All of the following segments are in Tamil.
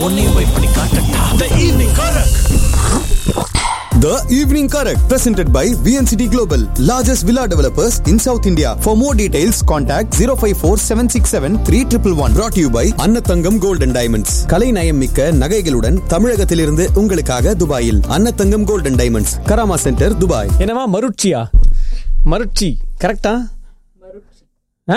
உன்னையும் போய் பண்ணி காட்டட்டா the evening correct The Evening Correct, presented by VNCT Global, largest villa developers in South India. For more details, contact 054 767 3111. Brought to you by Annathangam Gold and Diamonds. கலை நயம் மிக்க நகைகளுடன் தமிழகத்திலிருந்து உங்களுக்காக துபாயில் Annathangam Gold and Diamonds, Karama centre Dubai என்னவா மருட்சியா மருட்சி கரெக்டா ஆ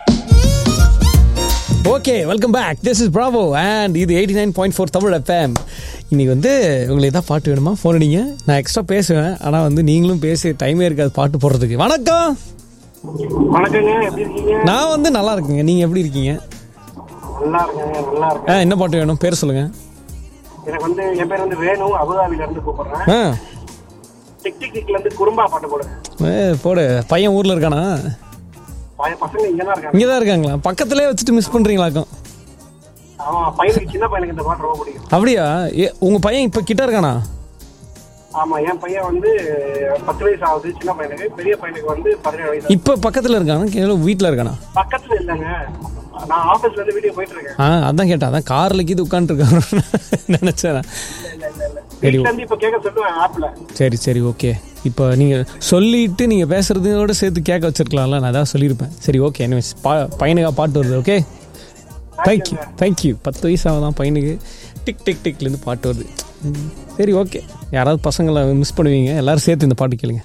okay welcome back this is Bravo and இது eighty nine point four Tamil FM இன்னைக்கு வந்து உங்களுக்கு எதாவது பாட்டு வேணுமா ஃபோன் அடிங்க நான் எக்ஸ்ட்ரா பேசுவேன் ஆனால் வந்து நீங்களும் பேச டைமே இருக்காது பாட்டு போடுறதுக்கு வணக்கம் வணக்கங்க எப்படி இருக்கீங்க நான் வந்து நல்லா இருக்குங்க நீங்கள் எப்படி இருக்கீங்க நல்லா இருக்கேங்க நல்லா இருக்கேன் ஆ என்ன பாட்டு வேணும் பேர் சொல்லுங்க எனக்கு வந்து என் பேர் வந்து வேணு அபுதாபில இருந்து கூப்பிடுறேன் ஆ டிக் டிக் டிக்ல இருந்து குறும்பா பாட்டு போடுங்க ஏ, போடு பையன் ஊரில் இருக்கானா பையன் பசங்க இங்க தான் இருக்காங்க இங்கே தான் இருக்காங்களா பக்கத்துலேயே வச்சுட்டு மிஸ் பண்ணுறீங்களாக்கும் ஆமா பையனுக்கு சின்ன பையனுக்கு இந்த பாட்டு ரொம்ப பிடிக்கும் அப்படியா ஏ உங்கள் பையன் இப்போ கிட்ட இருக்கானா ஆமா என் பையன் வந்து பத்து வயசு ஆகுது சின்ன பையனுக்கு பெரிய பையனுக்கு வந்து பதினேழு வயசு ஆகுது. இப்போ பக்கத்தில் இருக்கானா கீழே வீட்டில் இருக்கானா பக்கத்துல இல்லைங்க நான் ஆபீஸ்ல இருந்து வீட்டுக்கு போயிட்டு இருக்கேன் ஆ அதான் கேட்டேன் அதான் காரில் கீது உட்காந்துருக்காரு நினச்சேன் நான். சரி வீட்டுல இருந்து இப்ப கேட்க சொல்லுவேன் ஆப்ல சரி சரி ஓகே இப்போ நீங்கள் சொல்லிட்டு நீங்கள் பேசுறதோட சேர்த்து கேட்க வச்சிருக்கலாம்ல நான் அதான் சொல்லியிருப்பேன் சரி ஓகே எனிவேஸ் பா பையனுக்கா பாட்டு வருது ஓகே தேங்க்யூ தேங்க்யூ பத்து வயசாக தான் பையனுக்கு டிக் டிக் டிக்லேருந்து பாட்டு வருது ம், சரி ஓகே யாராவது பசங்களை மிஸ் பண்ணுவீங்க எல்லாரும் சேர்த்து இந்த பாட்டு கேளுங்க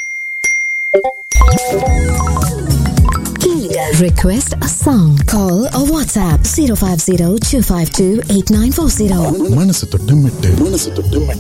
Request a song. Call or WhatsApp 050 252 8940. மனசு தொட்டு மெட்டு மனசு தொட்டு மெட்டு